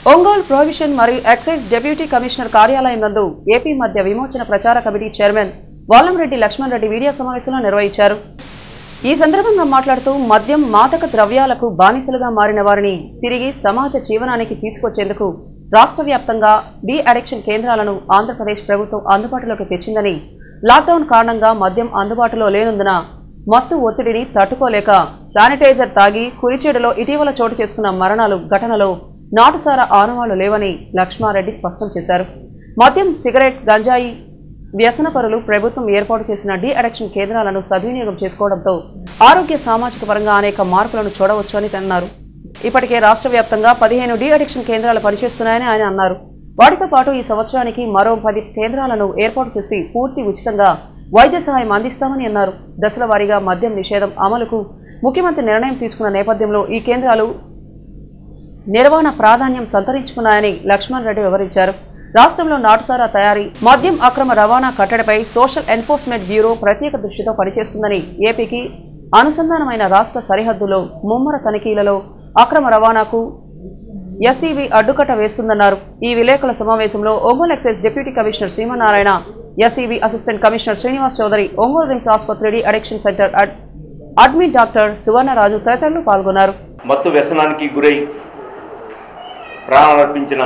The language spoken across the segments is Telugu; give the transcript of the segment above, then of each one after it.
ఒంగోలు ప్రొహిబిషన్ మరియు ఎక్సైజ్ డెప్యూటీ కమిషనర్ కార్యాలయం నందు ఏపీ మద్య విమోచన ప్రచార committee chairman Valamreddy Lakshman Reddy video సమావేశంలో నిర్వహించారు ఈ సందర్భంగా మాట్లాడుతూ మద్యం మాదక ద్రవ్యాలకు బానిసలుగా మారిన వారిని తిరిగి సమాజ జీవనానికి తీసుకొచ్చేందుకు రాష్ట్ర వ్యాప్తంగా డీ అడిక్షన్ కేంద్రాలను ఆంధ్రప్రదేశ్ ప్రభుత్వం అందుబాటులోకి తెచ్చిందని లాక్డౌన్ కారణంగా మద్యం అందుబాటులో లేనందున మత్తు ఒత్తిడిని తట్టుకోలేక శానిటైజర్ తాగి కురిచేడులో ఇటీవల చోటు చేసుకున్న మరణాలు ఘటనలో నాటుసార ఆనవాళ్లు లేవని లక్ష్మారెడ్డి స్పష్టం చేశారు మద్యం సిగరెట్ గంజాయి వ్యసనపరులు ప్రభుత్వం ఏర్పాటు చేసిన డీ అడిక్షన్ కేంద్రాలను సద్వినియోగం చేసుకోవడంతో ఆరోగ్య సామాజిక పరంగా అనేక మార్పులను చూడవచ్చు అని అన్నారు ఇప్పటికే రాష్ట్ర వ్యాప్తంగా పదిహేను డీ అడిక్షన్ కేంద్రాలు పనిచేస్తున్నాయని ఆయన అన్నారు వాటితో పాటు ఈ సంవత్సరానికి మరో పది కేంద్రాలను ఏర్పాటు చేసి పూర్తి ఉచితంగా వైద్య సహాయం అందిస్తామని అన్నారు దశల వారీగా మద్యం నిషేధం అమలుకు ముఖ్యమంత్రి నిర్ణయం తీసుకున్న నేపథ్యంలో ఈ కేంద్రాలు నిర్వహణ ప్రాధాన్యం సంతరించుకున్నాయని లక్ష్మణ్ రెడ్డి వివరించారు రాష్ట్రంలో నాటుసారా తయారీ మద్యం అక్రమ రవాణా కట్టడిపై సోషల్ ఎన్ఫోర్స్మెంట్ బ్యూరో ప్రత్యేక దృష్టితో పనిచేస్తుందని ఏపీకి అనుసంధానమైన రాష్ట్ర సరిహద్దులో ముమ్మర తనిఖీలలో అక్రమ రవాణాకు ఎస్ఈవి అడ్డుకట్ట వేస్తుందన్నారు ఈ విలేకరుల సమావేశంలో Ongole excise deputy commissioner Srimannarayana SEV assistant commissioner Srinivas Chowdary Ongole RIMS ఆసుపత్రి అడిక్షన్ సెంటర్ అడ్- అడ్మిట్ డాక్టర్ సువర్ణరాజు తదితరులు పాల్గొన్నారు మత్తు వ్యసనానికి గురై ప్రాణాలర్పించిన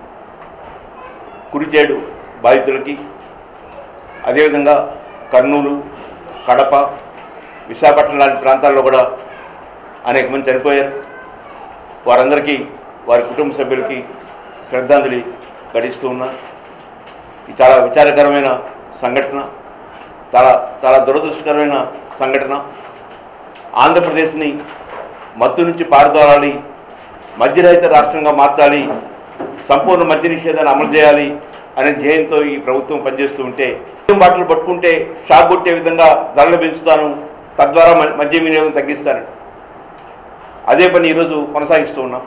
కురిచేడు బాధితులకి అదేవిధంగా కర్నూలు కడప విశాఖపట్నం లాంటి ప్రాంతాల్లో కూడా అనేక మంది చనిపోయారు వారందరికీ వారి కుటుంబ సభ్యులకి శ్రద్ధాంజలి ఘటిస్తూ ఉన్నా ఇది చాలా విచారకరమైన సంఘటన చాలా చాలా దురదృష్టకరమైన సంఘటన ఆంధ్రప్రదేశ్ని మత్తు నుంచి పారదోలాలి మద్యరహిత రాష్ట్రంగా మార్చాలి సంపూర్ణ మద్య నిషేధాన్ని అమలు చేయాలి అనే ధ్యేయంతో ఈ ప్రభుత్వం పనిచేస్తూ ఉంటే మద్యం బాటలు పట్టుకుంటే షాక్ కొట్టే విధంగా ధరలు పెంచుతాను తద్వారా మ- మద్య వినియోగం తగ్గిస్తాను అదే పని ఈరోజు కొనసాగిస్తూ ఉన్నాం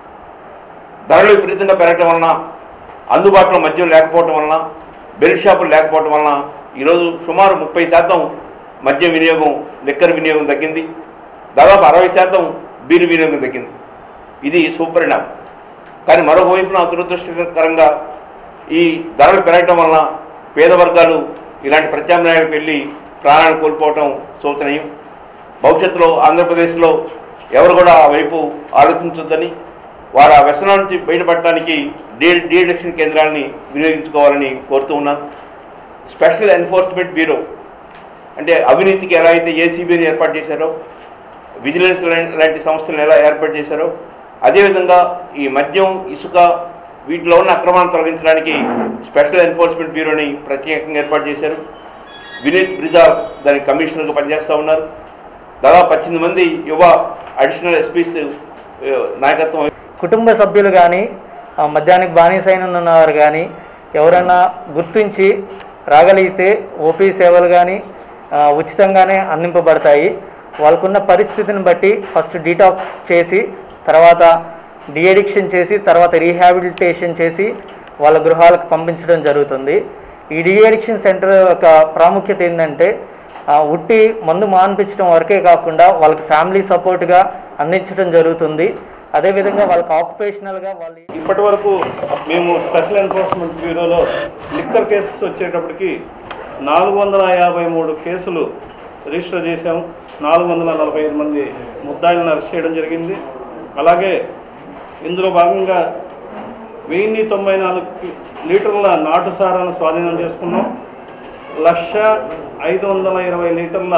ధరలు విపరీతంగా పెరగటం వలన అందుబాటులో మద్యం లేకపోవటం వలన బెల్ట్ షాపులు లేకపోవటం వలన ఈరోజు సుమారు ముప్పై శాతం మద్యం వినియోగం లిక్కర్ వినియోగం తగ్గింది దాదాపు అరవై శాతం బీరు వినియోగం తగ్గింది ఇది సుపరిణామం కానీ మరోవైపున దురదృష్టకరంగా ఈ ధరలు పెరగటం వలన పేద వర్గాలు ఇలాంటి ప్రత్యామ్నాయాలకు వెళ్ళి ప్రాణాలు కోల్పోవటం శోచనీయం భవిష్యత్తులో ఆంధ్రప్రదేశ్లో ఎవరు కూడా ఆ వైపు ఆలోచించొద్దని వారు ఆ వ్యసనాల నుంచి బయటపడటానికి డీ డీఅడిక్షన్ కేంద్రాలని వినియోగించుకోవాలని కోరుతూ ఉన్నాను స్పెషల్ ఎన్ఫోర్స్మెంట్ బ్యూరో అంటే అవినీతికి ఎలా అయితే ఏసీబీని ఏర్పాటు చేశారో విజిలెన్స్ లా- లాంటి సంస్థలను ఎలా ఏర్పాటు చేశారో అదేవిధంగా ఈ మద్యం ఇసుక వీటిలో ఉన్న అక్రమాలను తొలగించడానికి స్పెషల్ ఎన్ఫోర్స్మెంట్ బ్యూరోని ప్రత్యేకంగా ఏర్పాటు చేశారు వినీత్ బ్రిజాల్ దాని కమిషనర్గా పనిచేస్తూ ఉన్నారు దాదాపు పద్దెనిమిది మంది యువ అడిషనల్ ఎస్పీస్ నాయకత్వం కుటుంబ సభ్యులు కానీ మద్యానికి బానిసైన ఉన్నవారు కానీ ఎవరైనా గుర్తించి రాగలిగితే ఓపీ సేవలు కానీ ఉచితంగానే అందింపబడతాయి వాళ్ళకున్న పరిస్థితిని బట్టి ఫస్ట్ డీటాక్స్ చేసి తర్వాత డిఎడిక్షన్ చేసి తర్వాత రీహాబిలిటేషన్ చేసి వాళ్ళ గృహాలకు పంపించడం జరుగుతుంది ఈ డిఎడిక్షన్ సెంటర్ యొక్క ప్రాముఖ్యత ఏంటంటే ఆ, ఉట్టి మందు మాన్పించడం వరకే కాకుండా వాళ్ళకి ఫ్యామిలీ సపోర్ట్గా అందించడం జరుగుతుంది అదేవిధంగా వాళ్ళకి ఆక్యుపేషనల్గా వాళ్ళు ఇప్పటి వరకు మేము స్పెషల్ ఎన్ఫోర్స్మెంట్ బ్యూరోలో లిక్కర్ కేసెస్ వచ్చేటప్పటికి నాలుగు వందల యాభై మూడు కేసులు రిజిస్టర్ చేశాం నాలుగు వందల నలభై ఐదు మంది ముద్దాయిలను అరెస్ట్ చేయడం జరిగింది అలాగే ఇందులో భాగంగా వెయ్యి తొంభై నాలుగు కి- లీటర్ల నాటు సారాను స్వాధీనం చేసుకున్నాం లక్ష ఐదు వందల ఇరవై లీటర్ల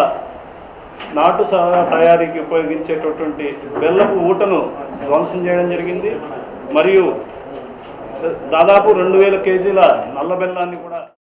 నాటు సారా తయారీకి ఉపయోగించేటటువంటి బెల్లపు ఊటను ధ్వంసం చేయడం జరిగింది మరియు దాదాపు రెండు వేల కేజీల నల్ల బెల్లాన్ని కూడా